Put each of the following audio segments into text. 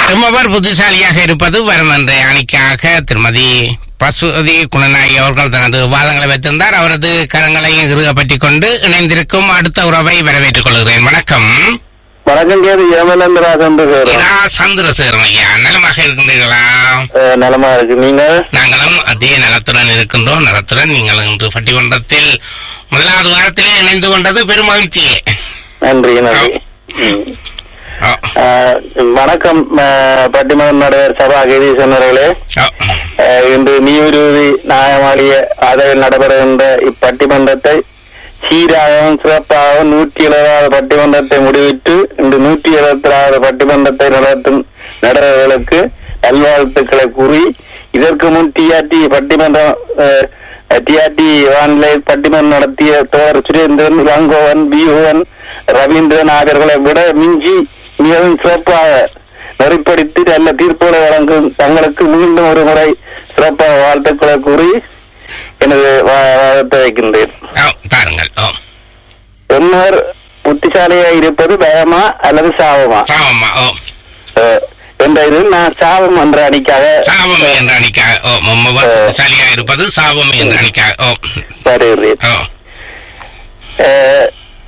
எம்மவர் புத்திசாலியாக இருப்பது வரும் என்ற அணிக்காக திருமதி பசுபதி குணநாயகி அவர்கள் தனது வாதங்களை வைத்திருந்தார் அவரது கரங்களையும் இறுக பற்றிக் கொண்டு இணைந்திருக்கும் அடுத்த உறவை வரவேற்றுக் கொள்கிறேன் வணக்கம் வணக்கம் கேது ஏமலேந்திராஜன் பேசுறேன் இரா சந்திரசேகரன் ஐயா நலமாக இருக்கின்றீர்களா அஹ், நலமா இருக்கு நீங்க நாங்களும் அதே நலத்துடன் இருக்கின்றோம் நலத்துடன் நீங்கள் இன்று பட்டிமன்றத்தில் முதலாவது வாரத்திலே இணைந்து கொண்டது பெரும் மகிழ்ச்சியே நன்றி நன்றி ம். ஓ, அஹ், வணக்கம் அஹ், பட்டிமன்ற நடுவர் சபா கீதீசன் அவர்களே ஓ, அஹ், இன்று நீருவி நியாயமாளிய ஆதரவில் நடைபெறுகின்ற இப்பட்டிமன்றத்தை சீராகவும் சிறப்பாகவும் நூற்றி எழுபதாவது பட்டிமன்றத்தை முடிவிட்டு இன்று நூற்றி எழுபத்தி பட்டிமன்றத்தை நடத்தும் நடுவர்களுக்கு நல்வாழ்த்துக்களை கூறி இதற்கு முன் டிஆர்டி பட்டிமன்றம் டிஆர்டி வானிலை பட்டிமன்றம் நடத்திய தோழர் சுரேந்திரன் இளங்கோவன் பியூவன் ரவீந்திரன் ஆகியோர்களை விட மிஞ்சி மிகவும் சிறப்பாக நெறிப்படுத்தி நல்ல தீர்ப்புகளை வழங்கும் தங்களுக்கு மீண்டும் ஒரு முறை சிறப்பாக வாழ்த்துக்களை கூறி எனது வா- வாதத்தை வைக்கின்றேன் ஓ, பாருங்கள் ஓ எம்மர் புத்திசாலியா இருப்பது பயமா அல்லது சாபமா சாவம்மா ஓ அஹ், என்ற இதில் நான் சாபம் என்ற அணிக்காக சாபம் என்ற அணிக்காக ஓ மம்மவர் புத்திசாலியா இருப்பது சாபம் என்ற அணிக்காக ஓ வருகிறேன் ஓ அஹ்,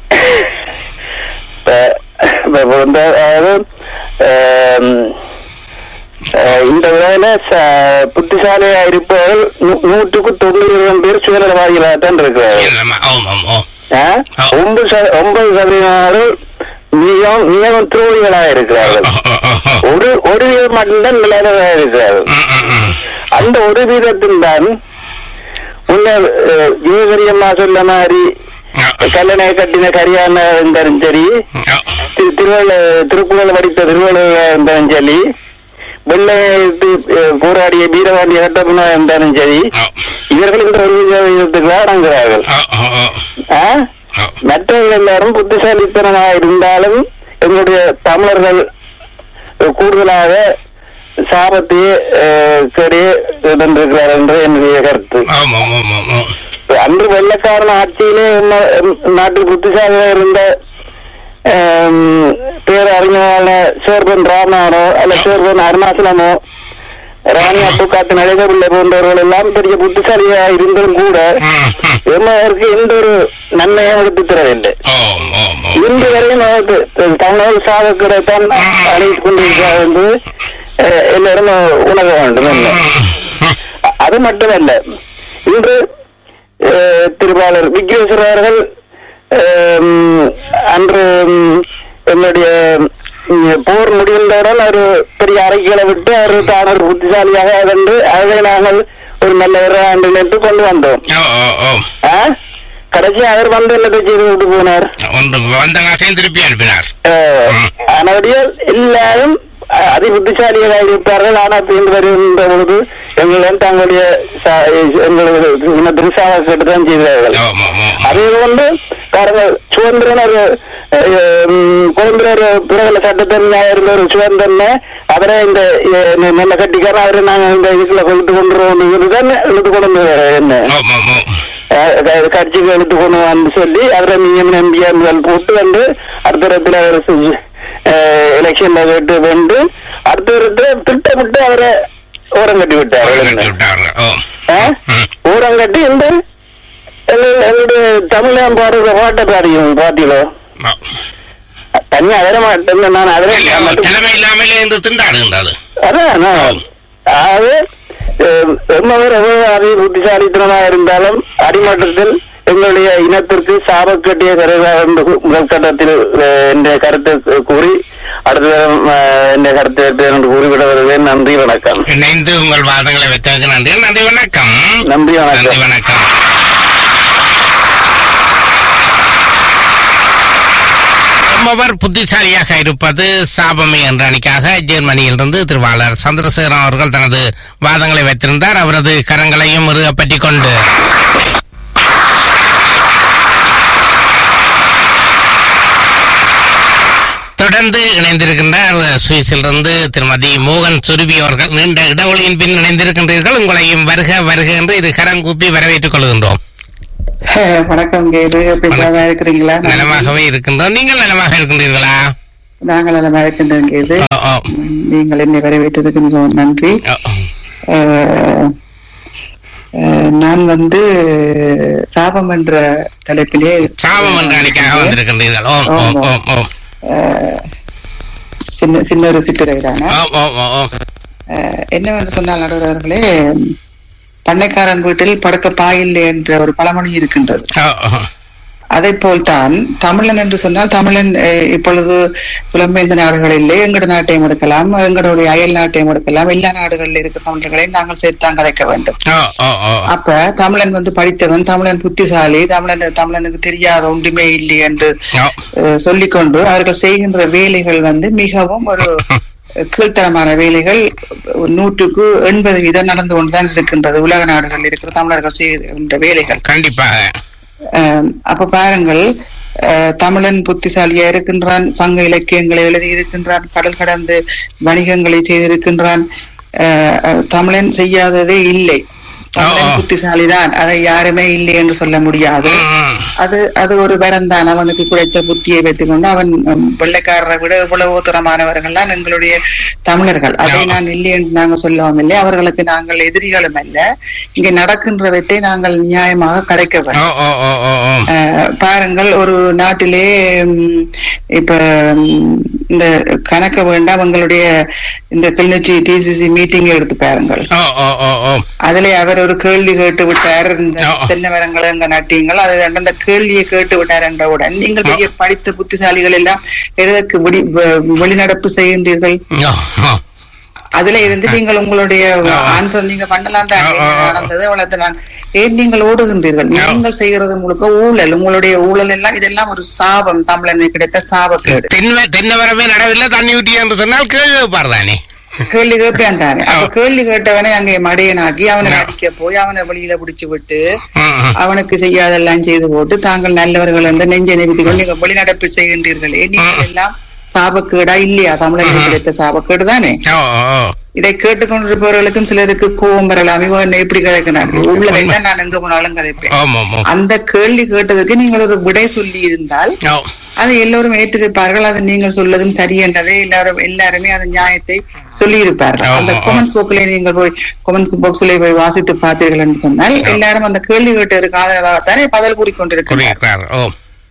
அஹ், இப்ப வந்து, அதாவது அஹ், அஹ், இந்த வேலை ச- புத்திசாலியா இருப்பவர்கள் நூ- நூற்றுக்கு தொண்ணூறு பேர் சுயநலவாதிகளாக தான் இருக்கிறார்கள் இல்லம்மா ஓம் ஓம் ஓ ஆ? ஆ. ஒன்பது சத- ஒன்பது சதவீதம் நியம் நியமம் துரோகிகளாக இருக்கிறார்கள் ஓ, ஓ, ஓ, ஓ. ஒரு ஒரு வீதம் மட்டும்தான் நிலையாக இருக்கிறார்கள் ம், ம், ம். அந்த ஒரு வீதத்தில் தான் முன்னர் யுவகரியம்மா சொன்ன மாதிரி ஓ, கல்லணை கட்டின கரியான இருந்தாலும் சரி ஓ, திரு- திருவள்ள திருக்குறள் படித்த திருவள்ளுவர் இருந்தாலும் சரி வெள்ளை போராடிய வீரவாண்டிய கட்டப்பனா இருந்தாலும் சரி ஓ, இவர்கள் இந்த ஒரு வீதத்துக்கு அடங்குகிறார்கள் ஓ, ஓ, ஓ. ஆ? ஓ. மற்றவர்கள் எல்லாரும் புத்திசாலித்தனமாக இருந்தாலும் எங்களுடைய தமிழர்கள் கூடுதலாக சாபத்தையே சரி இருந்திருக்கிறார் என்று என்னுடைய கருத்து ஓம், ஓம், ஓம், ஓம், ஓம். அன்று வெள்ளக்காரன் ஆட்சியிலே நம்ம, எம், நாட்டில் புத்திசாலியாக இருந்த ஆம், பேரறிஞரான சேர்பன் ராமனோ அல்ல சேர்பன் அருணாசலமோ ராணி அப்புக்காத்து நடைபெறவில்லை போன்றவர்கள் எல்லாம் பெரிய புத்திசாலியாக இருந்தும் கூட ம், ம். எம்மருக்கு எந்த ஒரு நன்மையும் எடுத்து தரவில்லை ஓம், ஓம், ஓம். இன்று வரை நமக்கு தமிழக சாதக்கடைத்தான் அழைத்துக் கொண்டிருக்கிறார் என்று அஹ், எல்லாரும் உணர வேண்டும் என்ன ம், ம். அது மட்டுமல்ல இன்று அஹ், திருவாளர் விக்னேஸ்வரர் அவர்கள் அஹ், அன்று ம், என்னுடைய ம், போர் முடிந்தவுடன் ஒரு பெரிய அறிக்கைகளை விட்டு அவர் தான் ஒரு புத்திசாலியாக கண்டு அதை நாங்கள் ஒரு நல்ல ஆண்டு நின்று கொண்டு வந்தோம் ஓ, ஓ, ஓ. ஆ? கடைசி அவர் வந்து என்னத்தை செய்து விட்டு போனார் ஒன்று வந்த காசையும் திருப்பி அனுப்பினார் அஹ், ஆனபடியால் எல்லாரும் அஹ், அதி புத்திசாலியாக இருப்பார்கள் ஆனால் தீர்ந்து வருகின்ற பொழுது எங்களிடம் தங்களுடைய சா- எங்களது இனத்தின் சாவக்கட்டு தான் செய்கிறார்கள் ஓம், ஓம், ஓம். அதே போன்று பாருங்கள் சுதந்திரன் ஒரு குழந்தை ஒரு பிரபல சட்டத்தன்மையாக இருந்த ஒரு சுதந்திரன் அவரை இந்த அஹ், நல்ல கட்டிக்காரன் அவரை நாங்கள் இந்த இதுக்குள்ள கொண்டு கொண்டுருவோம் இதுதான் இழுத்து கொண்டு வந்தாரு என்ன ஓம், ஓம், ஓம். கட்சிக்கு எடுத்து கொண்டு வந்து சொல்லி அவரை நியமன எம்பிஎம்கள் போட்டு வந்து அடுத்த இடத்துல அவர் எலெக்ஷன்ல கேட்டு வந்து அடுத்த இடத்துல திட்டமிட்டு அவரை ஓரம் கட்டி விட்டார் கட்டி விட்டார்கள் ஓ ஆ? ம். ஓரம் கட்டி இந்த எங்க- எங்களுடைய தமிழன் பாடுற பாட்டை பாடியும் பாத்தீங்களோ ஓ. தனியா வர மாட்டேன் நான் அதில் இல்ல, ஓ, திறமை இல்லாமலே இந்த திண்டாடுகின்றது அதான் நான் அதாவது அஹ், எம்மவர் எவ்வளவு அதி புத்திசாலித்தனமாக இருந்தாலும் அடிமட்டத்தில் எங்களுடைய இனத்திற்கு சாபக்கட்டிய கருதாக முதல் கட்டத்தில் அஹ், என்னுடைய கருத்தை கூறி அடுத்த என்னுடைய கருத்தை எடுத்து என்று கூறிவிட வருவேன் நன்றி வணக்கம் இணைந்து உங்கள் வாதங்களை வைத்ததற்கு நன்றி நன்றி வணக்கம் நன்றி நன்றி வணக்கம் வணக்கம் ரொம்பவர் புத்திசாலியாக இருப்பது சாபமே என்ற அணிக்காக ஜெர்மனியிலிருந்து திருவாளர் சந்திரசேகரன் அவர்கள் தனது வாதங்களை வைத்திருந்தார் அவரது கரங்களையும் இறுக பற்றிக் கொண்டு தொடர்ந்து இணைந்திருக்கின்றார் சுவிஸிலிருந்து திருமதி மோகன் சுருபி அவர்கள் நீண்ட இடைவெளியின் பின் இணைந்திருக்கின்றீர்கள் உங்களையும் வருக வருக என்று இது கரங்கூப்பி வரவேற்றுக் கொள்கின்றோம் வணக்கம் கேது எப்படி வணக்கம். நலமா இருக்கிறீங்களா நலமாகவே இருக்கின்றோம் நீங்கள் நலமாக இருக்கின்றீர்களா நாங்கள் நலமா இருக்கின்றோம் கேது ஓ, ஓ நீங்கள் என்னை வரவேற்றதுக்கு மிகவும் நன்றி ஓ அஹ், அஹ், நான் வந்து சாபம் என்ற தலைப்பிலே சாபம் என்ற அணிக்காக வந்திருக்கின்றீர்கள் ஓம் ஓம் ஓம் ஓம் அஹ், சின்ன சின்ன ஒரு சிற்றுரை தானே ஓம் ஓம் ஓம் ஓம் அஹ், என்னவென்று சொன்னால் நடுவர்களே பண்ணைக்காரன் வீட்டில் படுக்க பாயில்லை என்ற ஒரு பழமொழி இருக்கின்றது ஓ ஓ அதை போல்தான் தமிழன் என்று சொன்னால் தமிழன் அஹ், இப்பொழுது புலம்பெயர்ந்த நாடுகளிலே எங்கட நாட்டையும் எடுக்கலாம் எங்களுடைய அயல் நாட்டையும் எடுக்கலாம் எல்லா நாடுகளில் இருக்க தமிழர்களை நாங்கள் சேர்த்தான் கதைக்க வேண்டும் ஓ ஓ ஓ அப்ப தமிழன் வந்து படித்தவன் தமிழன் புத்திசாலி தமிழன் தமிழனுக்கு தெரியாத ஒன்றுமே இல்லை என்று ஓ அஹ், சொல்லிக்கொண்டு அவர்கள் செய்கின்ற வேலைகள் வந்து மிகவும் ஒரு கீழ்த்தரமான வேலைகள் நூற்றுக்கு எண்பது வீதம் நடந்து கொண்டுதான் இருக்கின்றது உலக நாடுகளில் இருக்கிற தமிழர்கள் செய்கின்ற வேலைகள் கண்டிப்பாக அஹ் அப்ப பாருங்கள் அஹ் தமிழன் புத்திசாலியா இருக்கின்றான் சங்க இலக்கியங்களை எழுதி இருக்கின்றான் கடல் கடந்து வணிகங்களை செய்திருக்கின்றான் அஹ் அஹ் தமிழன் செய்யாததே இல்லை ஆ, ஆ. தமிழன் புத்திசாலிதான் அதை யாருமே இல்லை என்று சொல்ல முடியாது ம், ம். அது அது ஒரு வரந்தான் அவனுக்கு குறைத்த புத்தியை வைத்துக் கொண்டு அவன் உம், வெள்ளைக்காரரை விட இவ்வளவு தூரமானவர்கள் தான் எங்களுடைய தமிழர்கள் அதை ஆ. நான் இல்லை என்று நாங்கள் சொல்லவும் இல்லை அவர்களுக்கு நாங்கள் எதிரிகளும் அல்ல இங்கே நடக்கின்றவற்றை நாங்கள் நியாயமாக கரைக்க வேண்டும் ஓ ஓ ஓ ஓ ஓ அஹ், பாருங்கள் ஒரு நாட்டிலே ம், இப்ப ம், இந்த கணக்க வேண்டாம் உங்களுடைய இந்த கிளிநொச்சி டிசிசி மீட்டிங் எடுத்து பாருங்கள் ஓ ஓ ஓ ஓ அதுல அவர் ஒரு கேள்வி கேட்டு விட்டார் இந்த ஆ. தென்னை மரங்கள் எங்க நட்டீங்கள் அது அந்த கேள்வியை கேட்டு விட்டார் என்றவுடன் நீங்கள் பெரிய படித்த புத்திசாலிகள் எல்லாம் எதற்கு வெளி- வெ- வெளிநடப்பு செய்கின்றீர்கள் ஓ ஓ அதுல இருந்து நீங்கள் உங்களுடைய ஆ. ஆன்சர் நீங்க பண்ணலாம் தான் ஆ, ஆ, ஆ. நடந்தது அவ்வளவு நான் ஏன் நீங்கள் ஓடுகின்றீர்கள் ஆ. நீங்கள் செய்கிறது முழுக்க ஊழல் உங்களுடைய ஊழல் எல்லாம் இதெல்லாம் ஒரு சாபம் தமிழனுக்கு கிடைத்த சாபக்கேடு தென்னை தென்னை மரமே நடவில்லை தண்ணி ஊட்டி என்று சொன்னால் கேள்வி வைப்பார் தானே கேள்வி கேட்பேன் தானே அப்ப ஆ. கேள்வி கேட்டவனை அங்கே மடையனாக்கி அவனை அடிக்க போய் அவனை வெளியில பிடிச்சு விட்டு ம், ம். அவனுக்கு செய்யாதெல்லாம் செய்து போட்டு தாங்கள் நல்லவர்கள் என்று நெஞ்சை நிறுத்திக் கொண்டு நீங்கள் வெளிநடப்பு செய்கின்றீர்களே நீங்கள் எல்லாம் சாபக்கேடா இல்லையா தமிழர்களுக்கு கிடைத்த சாபக்கேடு தானே ஓ ஓ ஓ இதை கேட்டுக்கொண்டிருப்பவர்களுக்கும் சிலருக்கு கோபம் வரலாம் இவன் என்ன எப்படி கதைக்கிறான் உள்ளதை தான் நான் எங்க போனாலும் கதைப்பேன் ஓம் ஓம் ஓம் அந்த கேள்வி கேட்டதுக்கு நீங்கள் ஒரு விடை சொல்லி இருந்தால் ஓ அதை எல்லோரும் ஏற்றிருப்பார்கள் அது நீங்கள் சொல்லதும் சரி என்றதை எல்லாரும் எல்லாருமே அந்த நியாயத்தை சொல்லி இருப்பார்கள் ஆமா, அந்த ஆமா. கொமெண்ட்ஸ் புக்ல நீங்கள் போய் கொமெண்ட்ஸ் பாக்ஸ்ல போய் வாசித்து பார்த்தீர்கள் என்று சொன்னால் எல்லாரும் அந்த கேள்வி கேட்டதற்கு ஆதரவாகத்தானே பதில் கூறிக்கொண்டிருக்கிறார் குறிக்கிறார் ஓ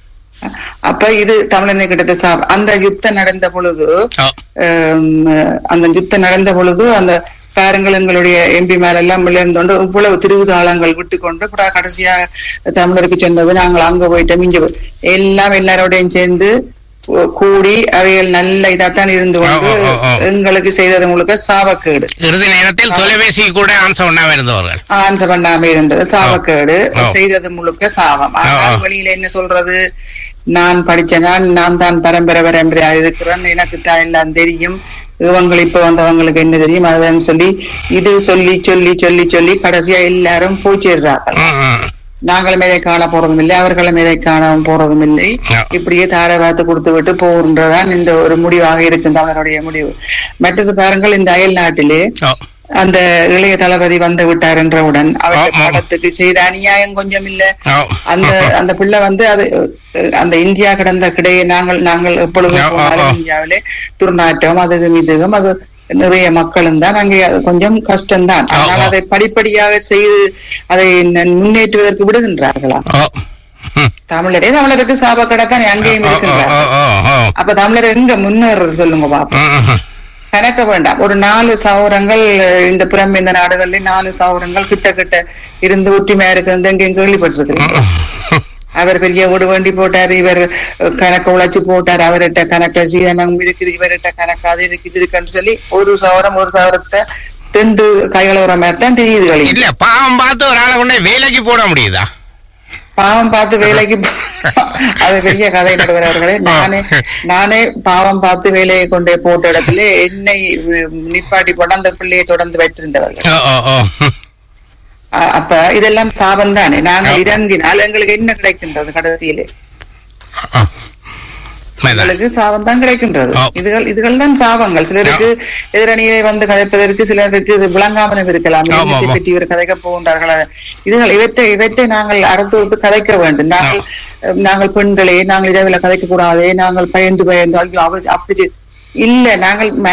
அப்ப இது தமிழனை கிடைத்த சாப் அந்த யுத்தம் நடந்த பொழுது ஓ ஆம், அந்த யுத்தம் நடந்த பொழுது அந்த பாருங்கள் எங்களுடைய எம்பி மேலெல்லாம் விழுந்தோண்டு இவ்வளவு திருவிதாளங்கள் விட்டு கொண்டு அப்புறம் கடைசியா தமிழருக்கு சொன்னது நாங்கள் அங்க போயிட்டோம் இங்க போய் எல்லாம் எல்லாரோடையும் சேர்ந்து கூ- கூடி அவைகள் நல்ல இதாத்தான் இருந்து கொண்டு ஆ, ஆ, ஆ. எங்களுக்கு செய்தது முழுக்க சாபக்கேடு இறுதி நேரத்தில் தொலைபேசி கூட ஆன்சர் பண்ணாம இருந்தவர்கள் ஆன்சர் பண்ணாம இருந்தது சாபக்கேடு ஆ. செய்தது முழுக்க சாபம் ஆ, ஆனால் ஆ. வெளியில என்ன சொல்றது நான் படிச்சேன் நான் நான் தான் பரம்பரை பரம்பரையா இருக்கிறேன் எனக்கு தான் எல்லாம் தெரியும் இவங்க இப்ப வந்தவங்களுக்கு என்ன தெரியும் அதுதான் சொல்லி இது சொல்லி சொல்லி சொல்லி சொல்லி கடைசியா எல்லாரும் போச்சிடுறாங்க ம், ம். நாங்களும் இதை காண போறதும் இல்லை அவர்களும் இதை காண போறதும் இல்லை ஆ. இப்படியே தாரை பார்த்து கொடுத்து விட்டு போகின்றதான் இந்த ஒரு முடிவாக இருக்கும் தமிழருடைய முடிவு மற்றது பாருங்கள் இந்த அயல் நாட்டிலே ஓ அந்த இளைய தளபதி வந்து விட்டார் என்றவுடன் அவருடைய ஆமா. படத்துக்கு செய்த அநியாயம் கொஞ்சம் இல்ல ஓ அந்த அந்த பிள்ளை வந்து அது அஹ், அந்த இந்தியா கடந்த கிடையே நாங்கள் நாங்கள் எப்பொழுது ஆ, ஆ, போனாலும் ஆ. இந்தியாவிலே துர்நாற்றம் அதுவும் இதுவும் அது நிறைய மக்களும் தான் அங்கே அது கொஞ்சம் கஷ்டம்தான் ஆ, ஆனால் ஆ. அதை படிப்படியாக செய்து அதை ந- முன்னேற்றுவதற்கு விடுகின்றார்களா ஓ ம். தமிழரே தமிழருக்கு சாபக்கடத்தான் அங்கேயும் ஓ ஓ இருக்கின்றார் ஓ ஓ ஓ அப்ப தமிழர் எங்க முன்னேறது சொல்லுங்க பாப்போம் ம், ம். கணக்க வேண்டாம் ஒரு நாலு சௌரங்கள் அஹ், இந்த புறம் இந்த நாடுகள்ல நாலு சௌரங்கள் கிட்ட கிட்ட இருந்து ஒற்றுமையா இருக்கிறது எங்கேயும் கேள்விப்பட்டிருக்கிறீங்க அவர் பெரிய வீடு வேண்டி போட்டார் இவர் அஹ், கணக்கு உழைச்சு போட்டார் அவர்கிட்ட கணக்க சீதனம் இருக்குது இவர்கிட்ட கணக்கு அது இருக்கு இது இருக்குன்னு சொல்லி ஒரு சௌரம் ஒரு சௌரத்தை திண்டு கைகளவுற மாதிரி தான் தெரியுது களி இல்ல பாவம் பார்த்து ஒரு ஆளை கொண்டு போய் வேலைக்கு போட முடியுதா பாவம் பார்த்து வேலைக்கு போ- அது பெரிய கதை நடுவர் அவர்களே நானே நானே பாவம் பார்த்து வேலையை கொண்டே போட்ட இடத்துல என்னை உம், நிப்பாட்டி போட்டு அந்த பிள்ளையை தொடர்ந்து வைத்திருந்தவர்கள் ஓ ஓ ஓ ம். அ- அப்ப இதெல்லாம் சாபம் தானே நாங்கள் இறங்கினால் எங்களுக்கு என்ன கிடைக்கின்றது கடைசியிலே ஓ. உண்மைதான். எங்களுக்கு சாபம் தான் கிடைக்கின்றது ஆ. இதுகள் இதுகள் தான் சாபங்கள் சிலருக்கு எதிரணியை வந்து கதைப்பதற்கு சிலருக்கு இது விளங்காமலும் இருக்கலாம் ஆமா, இவற்றை ஆமா. பற்றி இவர் கதைக்க போகின்றார்கள் அது- இதுகள் இவற்றை இவற்றை நாங்கள் அறுத்து கதைக்க வேண்டும் நாங்கள் நாங்கள் பெண்களே நாங்கள் இரவில் கதைக்க கூடாதே நாங்கள் பயந்து பயந்து ஐயோ அவ அப்படி செய்- இல்ல நாங்கள்